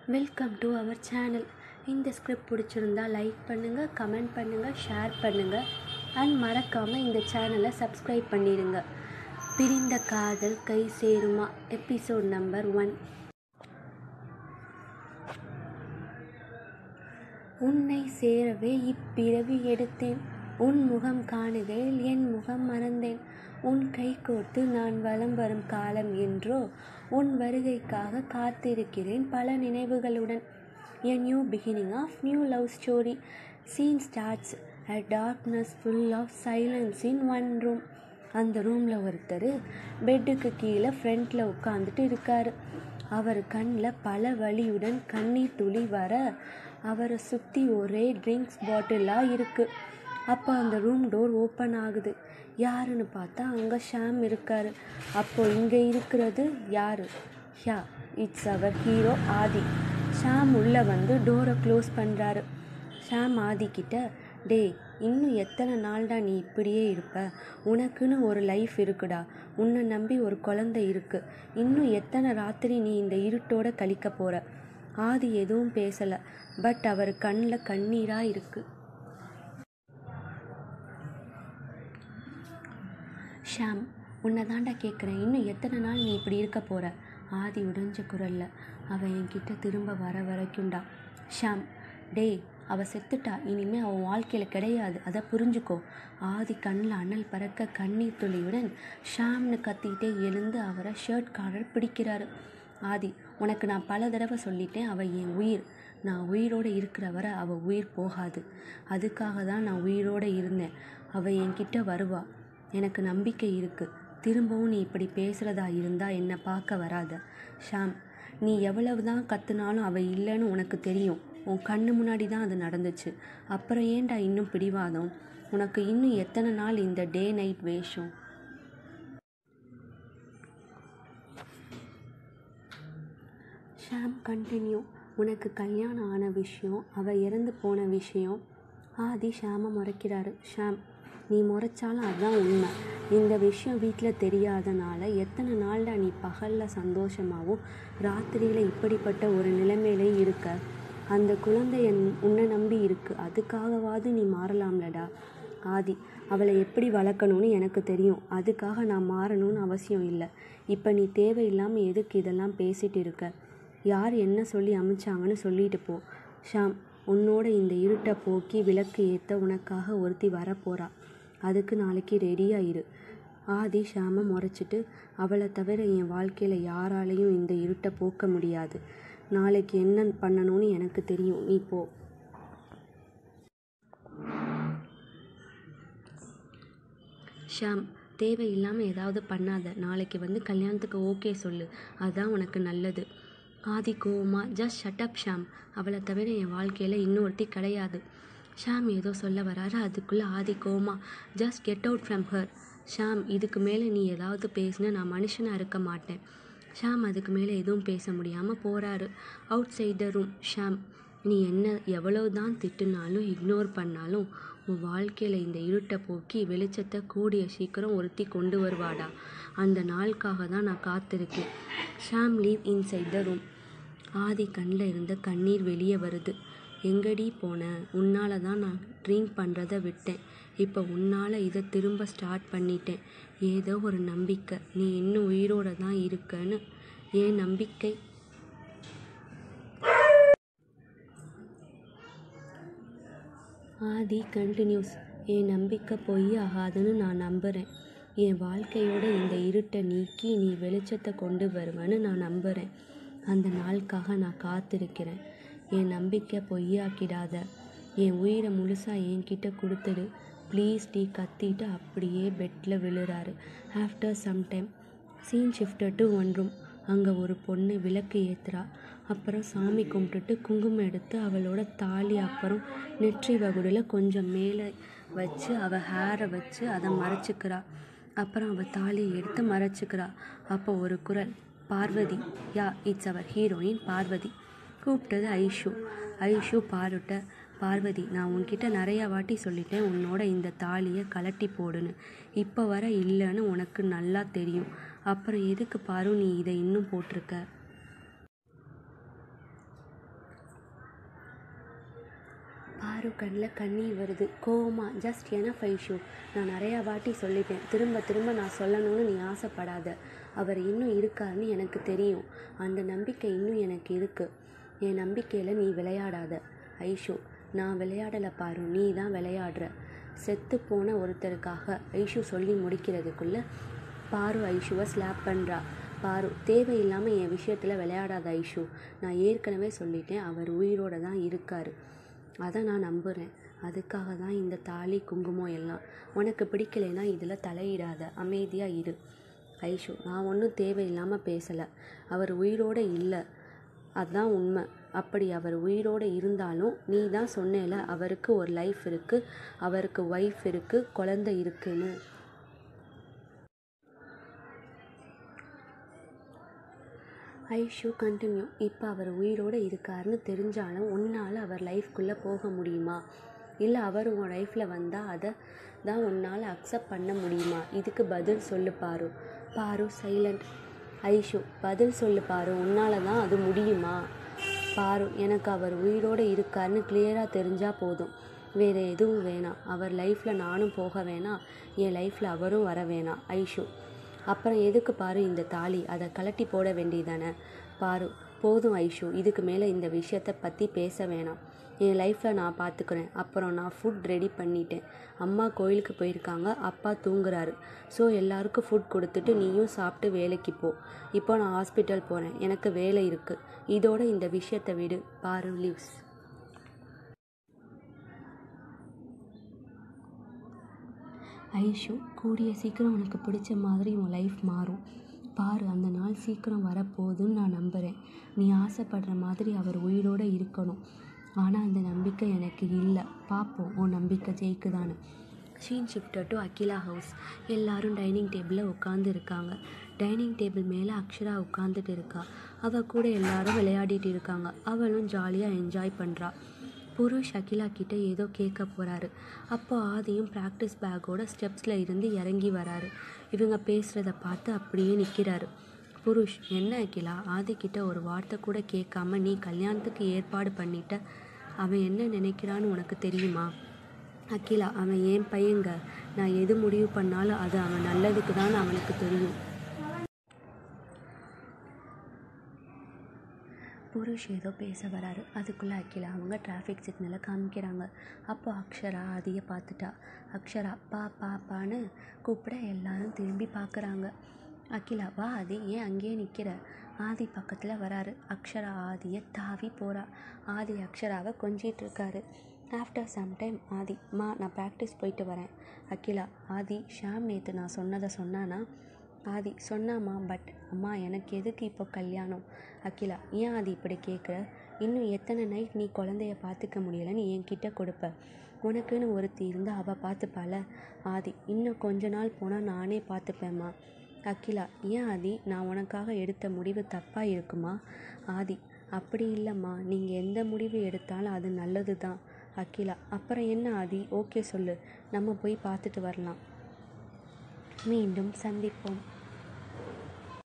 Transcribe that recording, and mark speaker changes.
Speaker 1: welcome to our channel இந்த script பிடிச்சிருந்தா like பண்ணுங்கள் கமெண்ட் பண்ணுங்கள் ஷேர் பண்ணுங்கள் அண்ட் மறக்காமல் இந்த சேனலை சப்ஸ்கிரைப் பண்ணிடுங்க பிரிந்த காதல் கை சேருமா எபிசோட் நம்பர் ஒன் உன்னை சேரவே இப்பிறவி எடுத்தேன் உன் முகம் காணுகையில் என் முகம் மறந்தேன் உன் கை கோர்த்து நான் வலம் வரும் காலம் என்றோ உன் வருகைக்காக காத்திருக்கிறேன் பல நினைவுகளுடன் a new beginning of new love story scene starts a darkness full of silence in one room அந்த ரூமில் ஒருத்தர் பெட்டுக்கு கீழே ஃப்ரண்ட்டில் உட்காந்துட்டு இருக்காரு அவர் கண்ணில் பல வலியுடன் கண்ணீர் துளி வர அவரை சுற்றி ஒரே ட்ரிங்க்ஸ் பாட்டிலாக இருக்குது அப்போ அந்த ரூம் டோர் ஓப்பன் ஆகுது யாருன்னு பார்த்தா அங்கே ஷாம் இருக்கார் அப்போ இங்கே இருக்கிறது யார் yeah it's our hero Aadhi Sham உள்ளே வந்து டோரை க்ளோஸ் பண்ணுறாரு ஷாம் ஆதி கிட்ட டேய் இன்னும் எத்தனை நாள்டா நீ இப்படியே இருப்ப உனக்குன்னு ஒரு லைஃப் இருக்குடா உன்னை நம்பி ஒரு குழந்தை இருக்கு இன்னும் எத்தனை ராத்திரி நீ இந்த இருட்டோட கழிக்க போற ஆதி எதுவும் பேசலை பட் அவர் கண்ணில் கண்ணீராக இருக்கு ஷாம் உன்னை தாண்டா கேட்குறேன் இன்னும் எத்தனை நாள் நீ இப்படி இருக்க போற ஆதி உடைஞ்ச குரல்ல அவன் என்கிட்ட திரும்ப வர வரைக்கும்டா ஷாம் டேய் அவ செத்துட்டா இனிமே அவன் வாழ்க்கையில் கிடையாது அதை புரிஞ்சுக்கோ ஆதி கண்ணில் அனல் பறக்க கண்ணீர் துளியுடன் ஷாம்னு கத்திக்கிட்டே எழுந்து அவரை ஷர்ட் காலர் பிடிக்கிறாரு ஆதி உனக்கு நான் பல தடவை சொல்லிட்டேன் அவள் என் உயிர் நான் உயிரோடு இருக்கிற வரை அவள் உயிர் போகாது அதுக்காக தான் நான் உயிரோடு இருந்தேன் அவள் என்கிட்ட வருவா எனக்கு நம்பிக்கை இருக்குது திரும்பவும் நீ இப்படி பேசுகிறதா இருந்தால் என்னை பார்க்க வராத ஷாம் நீ எவ்வளவு தான் கத்துனாலும் அவள் இல்லைன்னு உனக்கு தெரியும் உன் கண்ணு முன்னாடி தான் அது நடந்துச்சு அப்புறம் ஏன்டா இன்னும் பிடிவாதம் உனக்கு இன்னும் எத்தனை நாள் இந்த டே நைட் வேஷம் ஷாம் கண்டினியூ உனக்கு கல்யாணம் ஆன விஷயம் அவள் இறந்து போன விஷயம் ஆதி ஷாமை முறைக்கிறாரு ஷாம் நீ முறைச்சாலும் அதுதான் உண்மை இந்த விஷயம் வீட்டில் தெரியாதனால எத்தனை நாள்டா நீ பகலில் சந்தோஷமாகவும் ராத்திரியில் இப்படிப்பட்ட ஒரு நிலைமையிலே இருக்க அந்த குழந்தை என் உன்னை நம்பி இருக்கு அதுக்காகவாது நீ மாறலாம்லடா ஆதி அவளை எப்படி வளர்க்கணும்னு எனக்கு தெரியும் அதுக்காக நான் மாறணும்னு அவசியம் இல்லை இப்போ நீ தேவையில்லாமல் எதுக்கு இதெல்லாம் பேசிட்டு இருக்க யார் என்ன சொல்லி அமைச்சாங்கன்னு சொல்லிட்டு போ ஷாம் உன்னோட இந்த இருட்டை போக்கி விளக்கு ஏற்ற உனக்காக ஒருத்தி வரப்போறா அதுக்கு நாளைக்கு ரெடியாக இரு ஆதி ஷாமை முறைச்சிட்டு அவளை தவிர என் வாழ்க்கையில் யாராலையும் இந்த இருட்டை போக்க முடியாது நாளைக்கு என்ன பண்ணணும்னு எனக்கு தெரியும் நீ போ ஷாம் தேவையில்லாமல் ஏதாவது பண்ணாத நாளைக்கு வந்து கல்யாணத்துக்கு ஓகே சொல்லு அதுதான் உனக்கு நல்லது ஆதி கோவமா ஜஸ்ட் ஷட் அப் ஷாம் அவளை தவிர என் வாழ்க்கையில் இன்னொருத்தி கிடையாது ஷாம் ஏதோ சொல்ல வராரு அதுக்குள்ளே ஆதி கோவமா just get out from her Sham இதுக்கு மேலே நீ ஏதாவது பேசினா நான் மனுஷனாக இருக்க மாட்டேன் ஷாம் அதுக்கு மேலே எதுவும் பேச முடியாமல் போகிறாரு outside the room Sham நீ என்ன எவ்வளவு தான் திட்டுனாலும் இக்னோர் பண்ணாலும் உன் வாழ்க்கையில் இந்த இருட்டை போக்கி வெளிச்சத்தை கூடிய சீக்கிரம் ஒருத்தி கொண்டு வருவாடா அந்த நாளுக்காக தான் நான் காத்திருக்கேன் Sham leave inside the room Aadhi கண்ணில் இருந்த கண்ணீர் வெளியே வருது எங்கடி போன உன்னால தான் நான் ட்ரிங்க் பண்ணுறத விட்டேன் இப்போ உன்னால் இதை திரும்ப ஸ்டார்ட் பண்ணிட்டேன் ஏதோ ஒரு நம்பிக்கை நீ இன்னும் உயிரோட தான் இருக்கன்னு ஏன் நம்பிக்கை ஆதி கண்டினியூஸ் என் நம்பிக்கை பொய் ஆகாதுன்னு நான் நம்புகிறேன் என் வாழ்க்கையோட இந்த இருட்டை நீக்கி நீ வெளிச்சத்தை கொண்டு வருவேன்னு நான் நம்புகிறேன் அந்த நாளுக்காக நான் காத்திருக்கிறேன் என் நம்பிக்கை பொய்யாக்கிடாத என் உயிரை முழுசாக என்கிட்ட கொடுத்துடு ப்ளீஸ் டீ கத்திட்டு அப்படியே பெட்டில் விழுறாரு after some time scene shifted to one room அங்கே ஒரு பொண்ணு விளக்கு ஏற்றுறா அப்புறம் சாமி கும்பிட்டுட்டு குங்குமம் எடுத்து அவளோட தாலி அப்புறம் நெற்றி வகுடில் கொஞ்சம் மேலே வச்சு அவள் ஹேரை வச்சு அதை மறைச்சிக்கிறா அப்புறம் அவள் தாலியை எடுத்து மறைச்சிக்கிறா அப்போ ஒரு குரல் Parvathi yeah it's our heroine Parvathi கூப்பிட்டது ஐஷு ஐஷு பாருட்ட பார்வதி நான் உன்கிட்ட நிறையா வாட்டி சொல்லிட்டேன் உன்னோட இந்த தாலியை கலட்டி போடுன்னு இப்போ வர இல்லைன்னு உனக்கு நல்லா தெரியும் அப்புறம் எதுக்கு பாரு நீ இதை இன்னும் போட்டிருக்க பாரு கண்ணில் கண்ணீர் வருது கோவமா ஜஸ்ட் எனஃப் ஐஷு நான் நிறையா வாட்டி சொல்லிட்டேன் திரும்ப திரும்ப நான் சொல்லணும்னு நீ ஆசைப்படாத அவர் இன்னும் இருக்காருன்னு எனக்கு தெரியும் அந்த நம்பிக்கை இன்னும் எனக்கு இருக்குது என் நம்பிக்கையில் நீ விளையாடாத ஐஷு நான் விளையாடலை பாரு நீ தான் விளையாடுற செத்து போன ஒருத்தருக்காக ஐஷு சொல்லி முடிக்கிறதுக்குள்ள பாரு ஐஷுவை ஸ்லாப் பண்ணுறா பாரு தேவையில்லாமல் என் விஷயத்தில் விளையாடாத ஐஷு நான் ஏற்கனவே சொல்லிட்டேன் அவர் உயிரோட தான் இருக்கார் அதை நான் நம்புகிறேன் அதுக்காக தான் இந்த தாலி குங்குமம் எல்லாம் உனக்கு பிடிக்கலைன்னா இதில் தலையிடாத அமைதியாக இரு ஐஷு நான் ஒன்றும் தேவையில்லாமல் பேசலை அவர் உயிரோடு இல்லை அதுதான் உண்மை அப்படி அவர் உயிரோடு இருந்தாலும் நீ தான் சொன்னேல அவருக்கு ஒரு லைஃப் இருக்குது அவருக்கு ஒய்ஃப் இருக்குது குழந்தை இருக்குன்னு ஐஷு கண்டினியூ இப்போ அவர் உயிரோடு இருக்காருன்னு தெரிஞ்சாலும் உன்னால் அவர் லைஃப்குள்ளே போக முடியுமா இல்லை அவர் உன் லைஃப்பில் வந்தால் அதை தான் உன்னால் அக்செப்ட் பண்ண முடியுமா இதுக்கு பதில் சொல்லு பாரு பாரு சைலண்ட் ஐஷு பதில் சொல்லு பாரு உன்னால் தான் அது முடியுமா பாரு எனக்கு அவர் உயிரோடு இருக்காருன்னு கிளியராக தெரிஞ்சால் போதும் வேறு எதுவும் வேணாம் அவர் லைஃப்பில் நானும் போக வேணாம் என் லைஃப்பில் அவரும் வர வேணாம் ஐஷு அப்புறம் எதுக்கு பாரு இந்த தாலி அதை கலட்டி போட வேண்டியதானே பாரு போதும் ஐஷு இதுக்கு மேலே இந்த விஷயத்தை பற்றி பேச வேணாம் என் லைஃப்பில் நான் பார்த்துக்கிறேன் அப்புறம் நான் ஃபுட் ரெடி பண்ணிட்டேன் அம்மா கோயிலுக்கு போயிருக்காங்க அப்பா தூங்குறாரு ஸோ எல்லாருக்கும் ஃபுட் கொடுத்துட்டு நீயும் சாப்பிட்டு வேலைக்கு போ இப்போ நான் ஹாஸ்பிட்டல் போகிறேன் எனக்கு வேலை இருக்குது இதோட இந்த விஷயத்தை விடு பாரு லீவ்ஸ் ஐஷு கூடிய சீக்கிரம் உனக்கு பிடிச்ச மாதிரி உன் லைஃப் மாறும் பாரு அந்த நாள் சீக்கிரம் வரப்போகுதுன்னு நான் நம்புகிறேன் நீ ஆசைப்படுற மாதிரி அவர் உயிரோடு இருக்கணும் ஆனால் அந்த நம்பிக்கை எனக்கு இல்லை பார்ப்போம் உன் நம்பிக்கை ஜெயிக்குதான்னு scene shifted to Akila house எல்லாரும் டைனிங் டேபிளில் உட்காந்து இருக்காங்க டைனிங் டேபிள் மேலே அக்ஷரா உட்காந்துட்டு இருக்கா அவள் கூட எல்லாரும் விளையாடிட்டு இருக்காங்க அவளும் ஜாலியாக என்ஜாய் பண்ணுறா புருஷ் அகிலா கிட்ட ஏதோ கேட்க போகிறாரு அப்போ ஆதியும் ப்ராக்டிஸ் பேக்கோட ஸ்டெப்ஸில் இருந்து இறங்கி வராரு இவங்க பேசுகிறத பார்த்து அப்படியே நிற்கிறாரு புருஷ் என்ன அகிலா ஆதி கிட்ட ஒரு வார்த்தை கூட கேட்காம நீ கல்யாணத்துக்கு ஏற்பாடு பண்ணிட்ட அவன் என்ன நினைக்கிறான்னு உனக்கு தெரியுமா அகிலா அவன் ஏன் பையங்க நான் எது முடிவு பண்ணாலும் அது அவன் நல்லதுக்கு தான் அவனுக்கு தெரியும் புருஷ் ஏதோ பேச வராரு அதுக்குள்ளே அகிலா அவங்க டிராஃபிக் சிக்னலை காமிக்கிறாங்க அப்போ அக்ஷரா ஆதியை பார்த்துட்டா அக்ஷரா பா பா பான்னு கூப்பிட எல்லாரும் திரும்பி பார்க்குறாங்க அகிலா வா ஆதி ஏன் அங்கேயே நிற்கிற ஆதி பக்கத்தில் வராரு அக்ஷரா ஆதியை தாவி போகிறா ஆதி அக்ஷராவை கொஞ்சிட்டு இருக்காரு ஆஃப்டர் சம் டைம் ஆதி மா நான் ப்ராக்டிஸ் போயிட்டு வரேன் அகிலா ஆதி ஷாம் நேற்று நான் சொன்னதை சொன்னானா ஆதி சொன்னாம்மா பட் அம்மா எனக்கு எதுக்கு இப்போ கல்யாணம் அகிலா ஏன் ஆதி இப்படி கேட்குற இன்னும் எத்தனை நைட் நீ குழந்தைய பார்த்துக்க முடியலைன்னு என்கிட்ட கொடுப்ப உனக்குன்னு ஒருத்தி இருந்தால் அவள் பார்த்துப்பால ஆதி இன்னும் கொஞ்ச நாள் போனால் நானே பார்த்துப்பேம்மா அகிலா ஏன் ஆதி நான் உனக்காக எடுத்த முடிவு தப்பாக இருக்குமா ஆதி அப்படி இல்லைம்மா நீங்கள் எந்த முடிவு எடுத்தாலும் அது நல்லது தான் அகிலா அப்புறம் என்ன ஆதி ஓகே சொல்லு நம்ம போய் பார்த்துட்டு வரலாம் மீண்டும் சந்திப்போம்